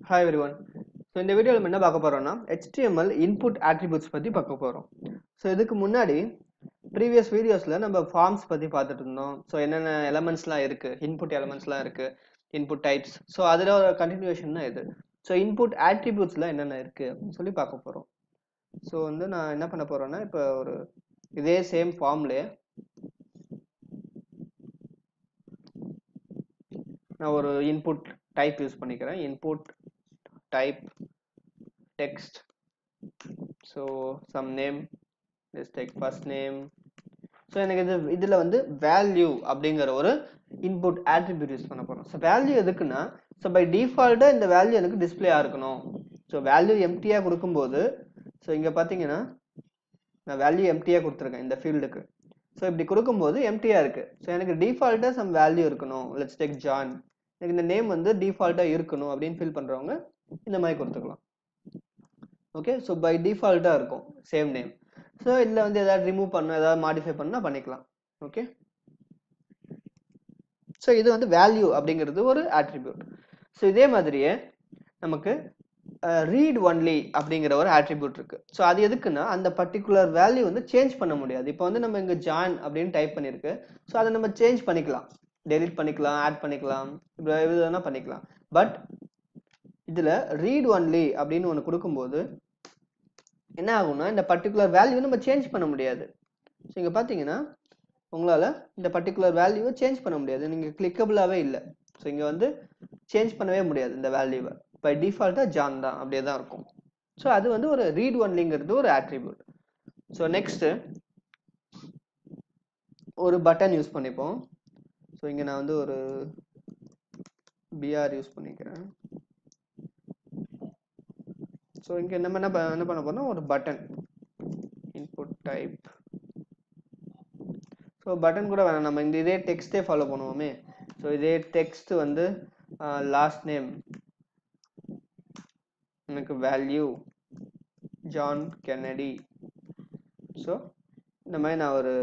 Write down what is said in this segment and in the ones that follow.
hi every one so இந்த வீடியோவில் நம்ம என்ன பார்க்க போகிறோம்னா HTML இன்புட் ஆட்ரிபியூட்ஸ் பற்றி பார்க்க போகிறோம் ஸோ இதுக்கு முன்னாடி ப்ரீவியஸ் வீடியோஸில் நம்ம ஃபார்ம்ஸ் பற்றி பார்த்துட்டு இருந்தோம் ஸோ என்னென்ன எலமெண்ட்ஸ்லாம் இருக்குது இன்புட் எலமெண்ட்ஸ்லாம் இருக்குது இன்புட் டைப்ஸ் ஸோ அதில் ஒரு கண்டினியூஷன் தான் இது ஸோ இன்புட் ஆட்ரிபியூட்ஸ்லாம் என்னென்ன இருக்குது அப்படின்னு சொல்லி பார்க்க போகிறோம் ஸோ வந்து நான் என்ன பண்ண போகிறேன்னா இப்போ ஒரு இதே சேம் ஃபார்ம்லேயே நான் ஒரு இன்புட் டைப் யூஸ் பண்ணிக்கிறேன் input type text so some name just take first name so எனக்கு இது இதில் வந்து வேல்யூ அப்படிங்கிற ஒரு இன்புட் ஆட்ரிபியூட் யூஸ் பண்ண போகிறோம் ஸோ வேல்யூ எதுக்குன்னா ஸோ பை டிஃபால்ட்டாக இந்த வேல்யூ எனக்கு டிஸ்பிளே இருக்கணும் ஸோ வேல்யூ எம்டியாக கொடுக்கும்போது ஸோ இங்கே பார்த்தீங்கன்னா நான் வேல்யூ எம்டியாக கொடுத்துருக்கேன் இந்த ஃபீல்டுக்கு ஸோ இப்படி கொடுக்கும்போது எம்டியாக இருக்குது ஸோ எனக்கு டிஃபால்ட்டாக சம் வேல்யூ இருக்கணும் லெட்ஸ் டேக் ஜான் எனக்கு இந்த நேம் வந்து டிஃபால்ட்டாக இருக்கணும் அப்படின்னு ஃபீல் பண்ணுறவங்க இந்த மாதிரி கொடுத்துக்கலாம் ஓகே ஸோ பை டிஃபால்ட்டாக இருக்கும் சேம் நேம் ஸோ இதில் வந்து எதாவது ரிமூவ் பண்ணணும் எதாவது மாடிஃபை பண்ணால் பண்ணிக்கலாம் ஓகே ஸோ இது வந்து வேல்யூ அப்படிங்கிறது ஒரு ஆட்ரிபியூட் ஸோ இதே மாதிரியே நமக்கு ரீட் ஒன்லி அப்படிங்கிற ஒரு ஆட்ரிபியூட் இருக்கு ஸோ அது எதுக்குன்னா அந்த பர்டிகுலர் வேல்யூ வந்து சேஞ்ச் பண்ண முடியாது இப்போ வந்து நம்ம இங்கே ஜாயின் அப்படின்னு டைப் பண்ணியிருக்கு ஸோ அதை நம்ம சேஞ்ச் பண்ணிக்கலாம் டெலிட் பண்ணிக்கலாம் ஆட் பண்ணிக்கலாம் இப்படி எது வேணால் பண்ணிக்கலாம் பட் இதில் ரீட் ஒன்லி அப்படின்னு ஒன்று கொடுக்கும்போது என்ன ஆகும்னா இந்த பர்டிகுலர் வேல்யூ நம்ம சேஞ்ச் பண்ண முடியாது ஸோ இங்கே பார்த்தீங்கன்னா உங்களால் இந்த பர்டிகுலர் வேல்யூவை சேஞ்ச் பண்ண முடியாது நீங்கள் கிளிக்கபிளாகவே இல்லை ஸோ இங்கே வந்து சேஞ்ச் பண்ணவே முடியாது இந்த வேல்யூவை பை டிஃபால்ட்டாக ஜான் தான் அப்படியே தான் இருக்கும் ஸோ அது வந்து ஒரு ரீட் ஒன்லிங்கிறது ஒரு ஆட்ரிபியூட் ஸோ நெக்ஸ்ட்டு ஒரு பட்டன் யூஸ் பண்ணிப்போம் ஸோ இங்கே நான் வந்து ஒரு பிஆர் யூஸ் பண்ணிக்கிறேன் ஸோ இங்கே நம்ம என்ன ப- என்ன பண்ண போறோம்னா ஒரு button input type so button கூட வேணாம் நம்ம இந்த இதே டெக்ஸ்டே ஃபாலோ பண்ணுவோமே ஸோ இதே டெக்ஸ்ட் வந்து லாஸ்ட் நேம் எனக்கு வேல்யூ ஜான் கென்னடி ஸோ இந்த மாதிரி நான் ஒரு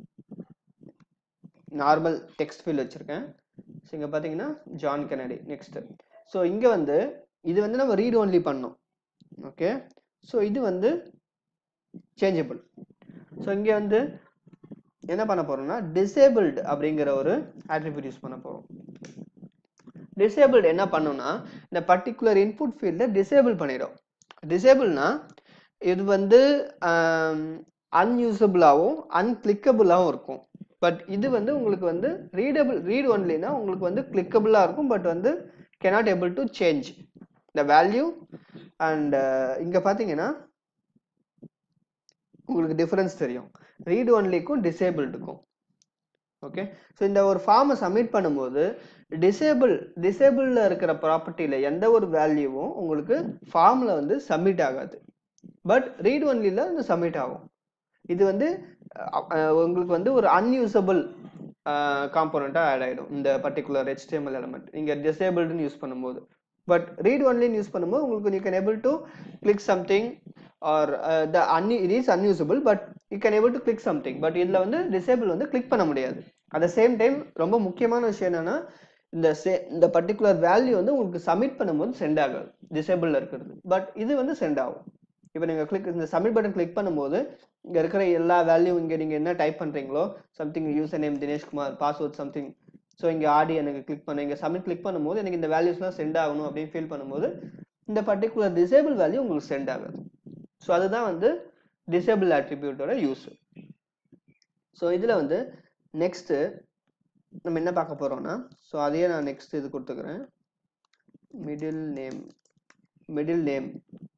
நார்மல் டெக்ஸ்ட் ஃபீல் வச்சுருக்கேன் ஸோ இங்கே பார்த்தீங்கன்னா ஜான் கென்னடி நெக்ஸ்ட்டு ஸோ இங்கே வந்து இது வந்து நம்ம ரீட் ஒன்லி பண்ணோம் ஓகே ஸோ இது வந்து சேஞ்சபிள் ஸோ இங்கே வந்து என்ன பண்ண போறோம்னா டிசேபிள்டு அப்படிங்கிற ஒரு ஆட்ரிபியூட் யூஸ் பண்ண போகிறோம் டிசேபிள்டு என்ன பண்ணும்னா இந்த பர்டிகுலர் இன்புட் ஃபீல்டை டிசேபிள் பண்ணிடும் டிசேபிள்னா இது வந்து அன்யூசபிளாகவும் அன்கிளிக்கபிளாகவும் இருக்கும் பட் இது வந்து உங்களுக்கு வந்து ரீடபிள் ரீட் ஒன்லினா உங்களுக்கு வந்து கிளிக்கபிளாக இருக்கும் பட் வந்து cannot able to change the value and இங்கே பார்த்தீங்கன்னா உங்களுக்கு டிஃபரன்ஸ் தெரியும் ரீட் ஒன்லிக்கும் டிசேபிள்டுக்கும் ஓகே ஸோ இந்த ஒரு ஃபார்மை சப்மிட் பண்ணும்போது டிசேபிள் டிசேபிளில் இருக்கிற ப்ராப்பர்ட்டியில் எந்த ஒரு வேல்யூவும் உங்களுக்கு ஃபார்மில் வந்து சப்மிட் ஆகாது பட் ரீட் ஒன்லியில் வந்து சப்மிட் ஆகும் இது வந்து அஹ், அஹ், உங்களுக்கு வந்து ஒரு அன்யூசபிள் காம்போனண்ட்டாக ஆட் ஆகிடும் இந்த பர்டிகுலர் HTML எலமெண்ட் நீங்கள் டிசேபிள்டுன்னு யூஸ் பண்ணும்போது பட் ரீட் ஒன்லின்னு யூஸ் பண்ணும்போது உங்களுக்கு you can able to click something or uh, the un it is unusable but you can able to click something but இதில் வந்து டிசேபிள் வந்து கிளிக் பண்ண முடியாது at the சேம் டைம் ரொம்ப முக்கியமான விஷயம் என்னன்னா இந்த சே இந்த பர்டிகுலர் வேல்யூ வந்து உங்களுக்கு சப்மிட் பண்ணும்போது சென்ட் ஆகாது டிசேபிளில் இருக்கிறது பட் இது வந்து சென்ட் ஆகும் இப்போ நீங்கள் கிளிக் இந்த சப்மிட் பட்டன் கிளிக் பண்ணும்போது இங்கே இருக்கிற எல்லா வேல்யூ இங்கே நீங்கள் என்ன டைப் பண்ணுறீங்களோ something user name Dineshkumar password something so இங்கே ஆடி எனக்கு கிளிக் பண்ண இங்கே சப்மிட் கிளிக் பண்ணும்போது எனக்கு இந்த வேல்யூஸ்லாம் சென்ட் ஆகணும் அப்படின்னு ஃபீல் பண்ணும்போது இந்த பர்டிகுலர் டிசேபிள் வேல்யூ உங்களுக்கு சென்ட் ஆகாது ஸோ அதுதான் வந்து டிசேபிள் ஆட்ரிபியூட்டோட யூஸ் ஸோ இதில் வந்து நெக்ஸ்ட்டு நம்ம என்ன பார்க்க போகிறோம்னா ஸோ அதையே நான் நெக்ஸ்ட் இது கொடுத்துக்கிறேன் middle name middle name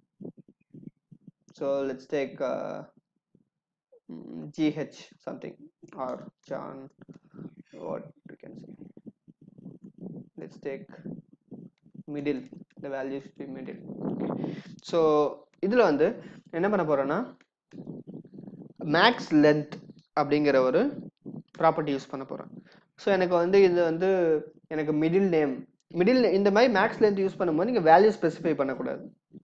so let's take GH something or John what we can say let's take middle the value should be middle okay so இதுல வந்து என்ன பண்ண போறோம்னா மேக்ஸ் லென்த் அப்படிங்கிற ஒரு ப்ராப்பர்ட்டி யூஸ் பண்ண போறேன் ஸோ எனக்கு வந்து இது வந்து எனக்கு மிடில் நேம் மிடில் இந்த மாதிரி மேக்ஸ் லென்த் யூஸ் பண்ணும்போது நீங்கள் வேல்யூ ஸ்பெசிஃபை பண்ணக்கூடாது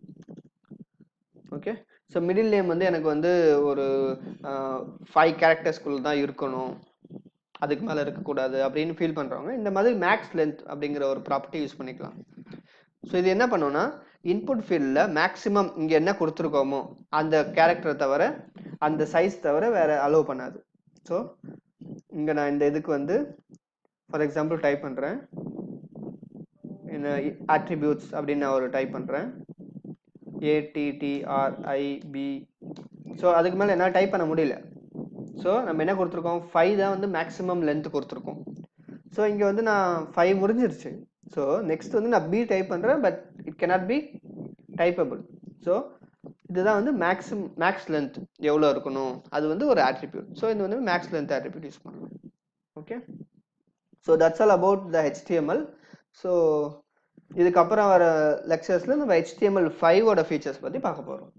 ஓகே ஸோ மிடில் நேம் வந்து எனக்கு வந்து ஒரு ஃபைவ் கேரக்டர்ஸ்குள்ள தான் இருக்கணும் அதுக்கு மேலே இருக்கக்கூடாது அப்படின்னு ஃபீல் பண்ணுறவங்க இந்த மாதிரி மேக்ஸ் லென்த் அப்படிங்கிற ஒரு ப்ராப்பர்ட்டி யூஸ் பண்ணிக்கலாம் ஸோ இது என்ன பண்ணுன்னா இன்புட் ஃபீல்டில் மேக்ஸிமம் இங்கே என்ன கொடுத்துருக்கோமோ அந்த கேரக்டரை தவிர அந்த சைஸ் தவிர வேற அலோவ் பண்ணாது ஸோ இங்கே நான் இந்த இதுக்கு வந்து ஃபார் எக்ஸாம்பிள் டைப் பண்ணுறேன் இந்த attributes அப்படின்னு நான் ஒரு டைப் பண்ணுறேன் ஏடிடிஆர்ஐபி ஸோ அதுக்கு மேலே என்னால் டைப் பண்ண முடியல ஸோ நம்ம என்ன கொடுத்துருக்கோம் ஃபைவ் தான் வந்து மேக்ஸிமம் லென்த் கொடுத்துருக்கோம் ஸோ இங்கே வந்து நான் ஃபைவ் முடிஞ்சிருச்சு ஸோ நெக்ஸ்ட் வந்து நான் பி டைப் பண்ணுறேன் but it cannot be typeable so இதுதான் வந்து மேக்ஸிம் மேக்ஸ் லென்த் எவ்வளோ இருக்கணும் அது வந்து ஒரு attribute ஸோ இது வந்து மேக்ஸ் லென்த் attribute யூஸ் பண்ணலாம் okay so that's all about the HTML so இதுக்கப்புறம் வர லெக்சர்ஸில் நம்ம ஹெச்டிஎம்எல் ஃபைவோட ஃபீச்சர்ஸ் பற்றி பார்க்க போகிறோம்